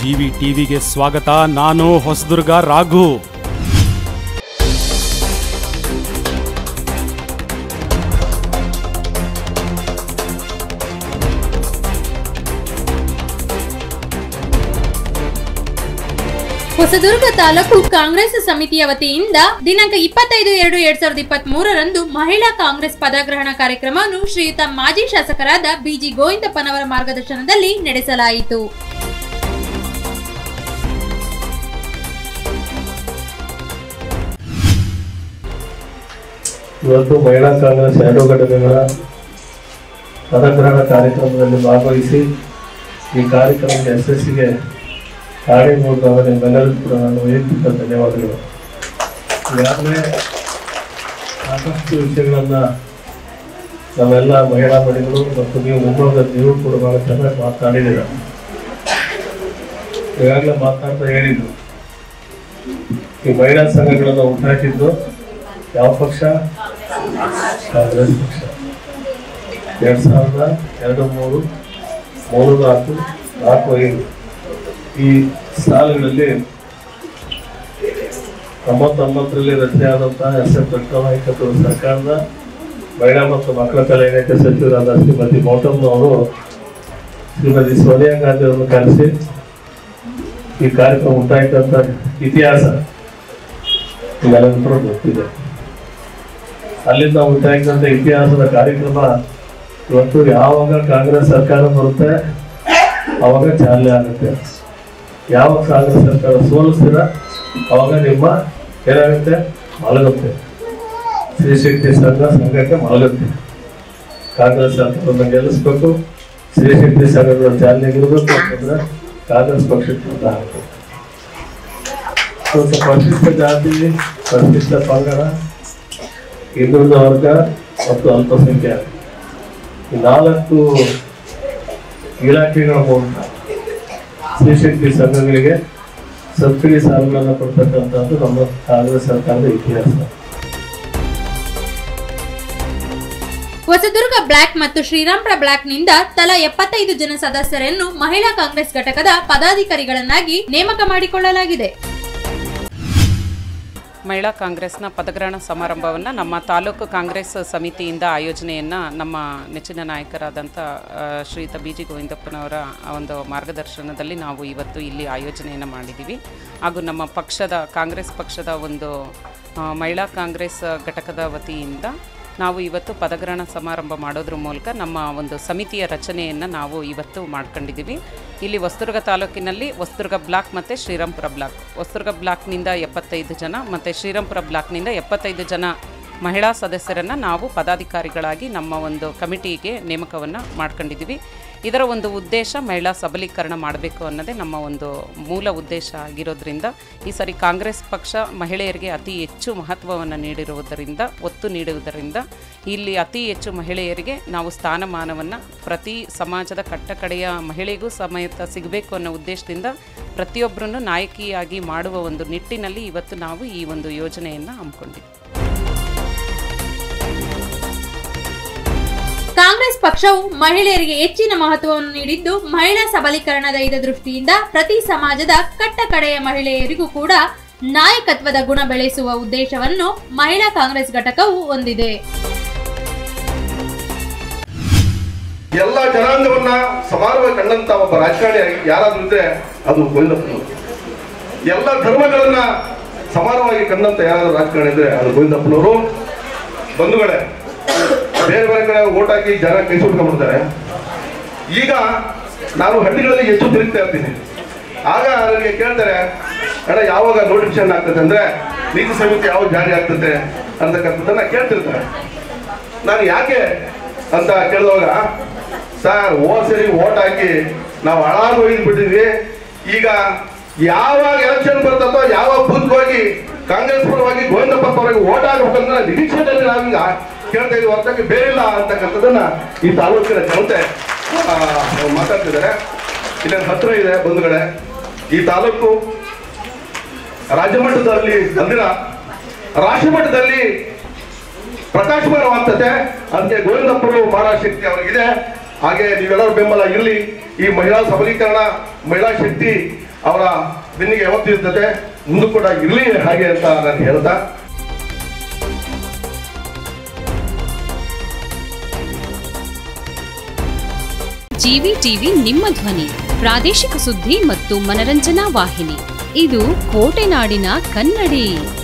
GV ಟಿವಿಗೆ ಸ್ವಾಗತ ನಾನು ಹೊಸದುರ್ಗ ರಾಘು ಹೊಸದುರ್ಗ ತಾಲೂಕು ಕಾಂಗ್ರೆಸ್ ಸಮಿತಿಯ ವತಿಯಿಂದ ದಿನಾಂಕ ಇಪ್ಪತ್ತೈದು ಎರಡು ಎರಡ್ ಸಾವಿರದ ಇಪ್ಪತ್ತ್ ಮೂರರಂದು ಮಹಿಳಾ ಕಾಂಗ್ರೆಸ್ ಪದಗ್ರಹಣ ಕಾರ್ಯಕ್ರಮವನ್ನು ಶ್ರೀಯುತ ಮಾಜಿ ಶಾಸಕರಾದ ಬಿಜಿ ಗೋವಿಂದಪ್ಪನವರ ಮಾರ್ಗದರ್ಶನದಲ್ಲಿ ನಡೆಸಲಾಯಿತು ಇವತ್ತು ಮಹಿಳಾ ಕಾಂಗ್ರೆಸ್ ಎರಡು ಘಟನೆಗಳ ಪದಗ್ರಹಣ ಕಾರ್ಯಕ್ರಮದಲ್ಲಿ ಭಾಗವಹಿಸಿ ಈ ಕಾರ್ಯಕ್ರಮದ ಯಶಸ್ಸಿಗೆ ಕಾರಣೀಭೂತರಾದ ನಿಮ್ಮೆಲ್ಲರಿಗೂ ಕೂಡ ನಾನು ವೈಯಕ್ತಿಕ ಧನ್ಯವಾದಗಳು ಈಗಾಗಲೇ ಸಾಕಷ್ಟು ವಿಷಯಗಳನ್ನು ನಾವೆಲ್ಲ ಮಹಿಳಾ ಮಣಿಗಳು ಮತ್ತು ನೀವು ಮುಂಭಾಗದ ನೀವು ಕೂಡ ಬಹಳ ಚೆನ್ನಾಗಿ ಮಾತನಾಡಿದ್ದೀರ ಈಗಾಗಲೇ ಮಾತನಾಡ್ತಾ ಹೇಳಿದ್ರು ಈ ಮಹಿಳಾ ಸಂಘಗಳನ್ನು ಉಂಟಾಕಿದ್ದು ಯಾವ ಪಕ್ಷ ಕಾಂಗ್ರೆಸ್ ಪಕ್ಷ ಎರಡ್ ಸಾವಿರದ ಎರಡು ಮೂರು ಮೂರು ನಾಲ್ಕು ನಾಲ್ಕು ಐದು ಈ ಸಾಲುಗಳಲ್ಲಿ ತೊಂಬತ್ತೊಂಬತ್ತರಲ್ಲಿ ರಚನೆಯಾದಂತಹ ಎಸ್ ಎಫ್ ನಾಯಕತ್ವದ ಸರ್ಕಾರದ ಮಹಿಳಾ ಮತ್ತು ಮಕ್ಕಳ ಕಲ್ಯಾಣ ಸಚಿವರಾದ ಶ್ರೀಮತಿ ಮೋಟಮ್ ಅವರು ಶ್ರೀಮತಿ ಸೋನಿಯಾ ಗಾಂಧಿ ಅವರನ್ನು ಕರೆಸಿ ಈ ಕಾರ್ಯಕ್ರಮ ಉಂಟಾಯಿತಂತ ಇತಿಹಾಸ ನಿಮ್ಮೆಲ್ಲರೂ ಗೊತ್ತಿದೆ ಅಲ್ಲಿಂದ ಉಂಟಾಗಿದ್ದಂಥ ಇತಿಹಾಸದ ಕಾರ್ಯಕ್ರಮ ಇವತ್ತು ಯಾವಾಗ ಕಾಂಗ್ರೆಸ್ ಸರ್ಕಾರ ಬರುತ್ತೆ ಅವಾಗ ಚಾಲನೆ ಆಗುತ್ತೆ ಯಾವಾಗ ಕಾಂಗ್ರೆಸ್ ಸರ್ಕಾರ ಸೋಲಿಸ್ತೀರ ಅವಾಗ ನಿಮ್ಮ ಏನಾಗುತ್ತೆ ಮಲಗುತ್ತೆ ಶ್ರೀಶಕ್ತಿ ಸಂಘ ಸಂಘಕ್ಕೆ ಮಲಗುತ್ತೆ ಕಾಂಗ್ರೆಸ್ ಸರ್ಕಾರವನ್ನು ಗೆಲ್ಲಿಸ್ಬೇಕು ಶ್ರೀಶಕ್ತಿ ಸಂಘಗಳ ಚಾಲನೆಗಿರ್ಬೇಕು ಅಂತಂದ್ರೆ ಕಾಂಗ್ರೆಸ್ ಪಕ್ಷಕ್ಕೆ ಮತ ಹಾಕಬೇಕು ಸ್ವಲ್ಪ ಪರಿಶಿಷ್ಟ ಜಾತಿ ಪರಿಶಿಷ್ಟ ಪಂಗಡ ಹಿಂದುಳಿದ ವರ್ಗ ಮತ್ತು ಅಲ್ಪಸಂಖ್ಯಾತ ಈ ನಾಲ್ಕು ಇಲಾಖೆಗಳ ಮೂಲಕ ಸ್ತ್ರೀಶಕ್ತಿ ಸಂಘಗಳಿಗೆ ಸಬ್ಸಿಡಿ ಸಾಲಗಳನ್ನು ಕೊಡ್ತಕ್ಕಂಥದ್ದು ನಮ್ಮ ಕಾಂಗ್ರೆಸ್ ಸರ್ಕಾರದ ಇತಿಹಾಸ ಹೊಸದುರ್ಗ ಬ್ಲಾಕ್ ಮತ್ತು ಶ್ರೀರಾಮ್ಪುರ ಬ್ಲಾಕ್ನಿಂದ ತಲಾ ಎಪ್ಪತ್ತೈದು ಜನ ಸದಸ್ಯರನ್ನು ಮಹಿಳಾ ಕಾಂಗ್ರೆಸ್ ಘಟಕದ ಪದಾಧಿಕಾರಿಗಳನ್ನಾಗಿ ನೇಮಕ ಮಾಡಿಕೊಳ್ಳಲಾಗಿದೆ ಮಹಿಳಾ ಕಾಂಗ್ರೆಸ್ನ ಪದಗ್ರಹಣ ಸಮಾರಂಭವನ್ನು ನಮ್ಮ ತಾಲೂಕು ಕಾಂಗ್ರೆಸ್ ಸಮಿತಿಯಿಂದ ಆಯೋಜನೆಯನ್ನು ನಮ್ಮ ನೆಚ್ಚಿನ ನಾಯಕರಾದಂಥ ಆ, ಶ್ರೀಯುತ ಬಿ ಜಿ ಗೋವಿಂದಪ್ಪನವರ ಆ ಒಂದು ಮಾರ್ಗದರ್ಶನದಲ್ಲಿ ನಾವು ಇವತ್ತು ಇಲ್ಲಿ ಆಯೋಜನೆಯನ್ನು ಮಾಡಿದ್ದೀವಿ ಹಾಗೂ ನಮ್ಮ ಪಕ್ಷದ ಕಾಂಗ್ರೆಸ್ ಪಕ್ಷದ ಒಂದು ಆ, ಮಹಿಳಾ ಕಾಂಗ್ರೆಸ್ ಘಟಕದ ವತಿಯಿಂದ ನಾವು ಇವತ್ತು ಪದಗ್ರಹಣ ಸಮಾರಂಭ ಮಾಡೋದ್ರ ಮೂಲಕ ನಮ್ಮ ಒಂದು ಸಮಿತಿಯ ರಚನೆಯನ್ನು ನಾವು ಇವತ್ತು ಮಾಡ್ಕೊಂಡಿದ್ದೀವಿ ಇಲ್ಲಿ ಹೊಸದುರ್ಗ ತಾಲೂಕಿನಲ್ಲಿ ಹೊಸದುರ್ಗ ಬ್ಲಾಕ್ ಮತ್ತು ಶ್ರೀರಾಮ್ಪುರ ಬ್ಲಾಕ್ ಹೊಸದುರ್ಗ ಬ್ಲಾಕ್ನಿಂದ ಎಪ್ಪತ್ತೈದು ಜನ ಮತ್ತು ಶ್ರೀರಾಮ್ಪುರ ಬ್ಲಾಕ್ನಿಂದ ಎಪ್ಪತ್ತೈದು ಜನ ಮಹಿಳಾ ಸದಸ್ಯರನ್ನು ನಾವು ಪದಾಧಿಕಾರಿಗಳಾಗಿ ನಮ್ಮ ಒಂದು ಕಮಿಟಿಗೆ ನೇಮಕವನ್ನು ಮಾಡ್ಕೊಂಡಿದ್ದೀವಿ ಇದರ ಒಂದು ಉದ್ದೇಶ ಮಹಿಳಾ ಸಬಲೀಕರಣ ಮಾಡಬೇಕು ಅನ್ನೋದೇ ನಮ್ಮ ಒಂದು ಮೂಲ ಉದ್ದೇಶ ಆಗಿರೋದ್ರಿಂದ ಈ ಸರಿ ಕಾಂಗ್ರೆಸ್ ಪಕ್ಷ ಮಹಿಳೆಯರಿಗೆ ಅತಿ ಹೆಚ್ಚು ಮಹತ್ವವನ್ನು ನೀಡಿರುವುದರಿಂದ ಒತ್ತು ನೀಡುವುದರಿಂದ ಇಲ್ಲಿ ಅತಿ ಹೆಚ್ಚು ಮಹಿಳೆಯರಿಗೆ ನಾವು ಸ್ಥಾನಮಾನವನ್ನು ಪ್ರತಿ ಸಮಾಜದ ಕಟ್ಟಕಡೆಯ ಮಹಿಳೆಗೂ ಸಮೇತ ಸಿಗಬೇಕು ಅನ್ನೋ ಉದ್ದೇಶದಿಂದ ಪ್ರತಿಯೊಬ್ಬರನ್ನು ನಾಯಕಿಯಾಗಿ ಮಾಡುವ ಒಂದು ನಿಟ್ಟಿನಲ್ಲಿ ಇವತ್ತು ನಾವು ಈ ಒಂದು ಯೋಜನೆಯನ್ನು ಹಮ್ಮಿಕೊಂಡಿದ್ದೀವಿ ಕಾಂಗ್ರೆಸ್ ಪಕ್ಷವು ಮಹಿಳೆಯರಿಗೆ ಹೆಚ್ಚಿನ ಮಹತ್ವವನ್ನು ನೀಡಿದ್ದು ಮಹಿಳಾ ಸಬಲೀಕರಣದ ಇದ ದೃಷ್ಟಿಯಿಂದ ಪ್ರತಿ ಸಮಾಜದ ಕಟ್ಟ ಕಡೆಯ ಮಹಿಳೆಯರಿಗೂ ಕೂಡ ನಾಯಕತ್ವದ ಗುಣ ಬೆಳೆಸುವ ಉದ್ದೇಶವನ್ನು ಮಹಿಳಾ ಕಾಂಗ್ರೆಸ್ ಘಟಕವು ಹೊಂದಿದೆ ಎಲ್ಲ ಜನಾಂಗವನ್ನ ಸಮಾನವಾಗಿ ಕಂಡಂತ ಒಬ್ಬ ರಾಜಕಾರಣಿ ಯಾರಾದ್ರೂ ಇದ್ರೆ ಅದು ಗೋವಿಂದಪ್ಪನವರು ಎಲ್ಲ ಧರ್ಮಗಳನ್ನ ಸಮಾನವಾಗಿ ಕಂಡಂತ ಯಾರಾದ್ರೂ ರಾಜಕಾರಣಿ ಇದ್ರೆ ಅದು ಗೋವಿಂದಪ್ಪನವರು ಬಂಧುಗಳೇ ಬೇರೆ ಬೇರೆ ಕಡೆ ಓಟ್ ಹಾಕಿ ಜನ ಕೈ ಸುಟ್ಕೊಂಡ್ಬಿಡ್ತಾರೆ ಈಗ ನಾನು ಹಳ್ಳಿಗಳಲ್ಲಿ ಹೆಚ್ಚು ತಿರುಗ್ತಾ ಇರ್ತೀನಿ ಆಗ ನನಗೆ ಕೇಳ್ತಾರೆ ಅಣ್ಣ ಯಾವಾಗ ನೋಟಿಫಿಕೇಶನ್ ಆಗ್ತದೆ ಅಂದ್ರೆ ನೀತಿ ಸಮಿತಿ ಯಾವಾಗ ಜಾರಿ ಆಗ್ತದೆ ಅಂತಕ್ಕಂಥದ್ದನ್ನ ಕೇಳ್ತಿರ್ತಾರೆ ನಾನು ಯಾಕೆ ಅಂತ ಕೇಳಿದಾಗ ಸರ್ ಹೋದ್ ಸರಿ ಓಟ್ ಹಾಕಿ ನಾವು ಹಾಳಾಗಿ ಹೋಗಿದ್ ಬಿಟ್ಟಿದ್ವಿ ಈಗ ಯಾವಾಗ ಎಲೆಕ್ಷನ್ ಬರ್ತದೋ ಯಾವಾಗ ಬೂತ್ ಹೋಗಿ ಕಾಂಗ್ರೆಸ್ ಪರವಾಗಿ ಗೋವಿಂದಪ್ಪ ಪರವಾಗಿ ಓಟ್ ಹಾಕ್ಬೇಕಂದ್ರೆ ನಿರೀಕ್ಷೆಯಲ್ಲಿ ನಾವೀಗ ಕೇಳ್ತಾ ಇದೀವಿ ಹೊರತಾಗಿ ಬೇರೆ ಇಲ್ಲ ಅಂತಕ್ಕಂಥದ್ದನ್ನ ಈ ತಾಲೂಕಿನ ಜನತೆ ಆ, ಮಾತಾಡ್ತಿದ್ದಾರೆ ಇಲ್ಲಿ ಹತ್ರ ಇದೆ ಬಂಧುಗಳೇ ಈ ತಾಲೂಕು ರಾಜ್ಯ ಮಟ್ಟದಲ್ಲಿ ಅಂದಿನ ರಾಷ್ಟ್ರ ಮಟ್ಟದಲ್ಲಿ ಪ್ರಕಾಶಮಾನವಾಗ್ತದೆ ಅಂತೆ ಗೋವಿಂದಪ್ಪರು ಮಹಾರಾಜಶಕ್ತಿ ಅವರಿಗಿದೆ ಹಾಗೆ ನೀವೆಲ್ಲರೂ ಬೆಂಬಲ ಇರಲಿ ಈ ಮಹಿಳಾ ಸಬಲೀಕರಣ ಮಹಿಳಾ ಶಕ್ತಿ ಅವರ ಬೆನ್ನಿಗೆ ಯಾವತ್ತೂ ಇರ್ತದೆ ಮುಂದೂ ಕೂಡ ಇರಲಿ ಹಾಗೆ ಅಂತ ನಾನು ಹೇಳ್ತಾ ಜಿವಿ ಟಿವಿ ನಿಮ್ಮ ಧ್ವನಿ ಪ್ರಾದೇಶಿಕ ಸುದ್ದಿ ಮತ್ತು ಮನರಂಜನಾ ವಾಹಿನಿ ಇದು ಕೋಟೆನಾಡಿನ ಕನ್ನಡಿ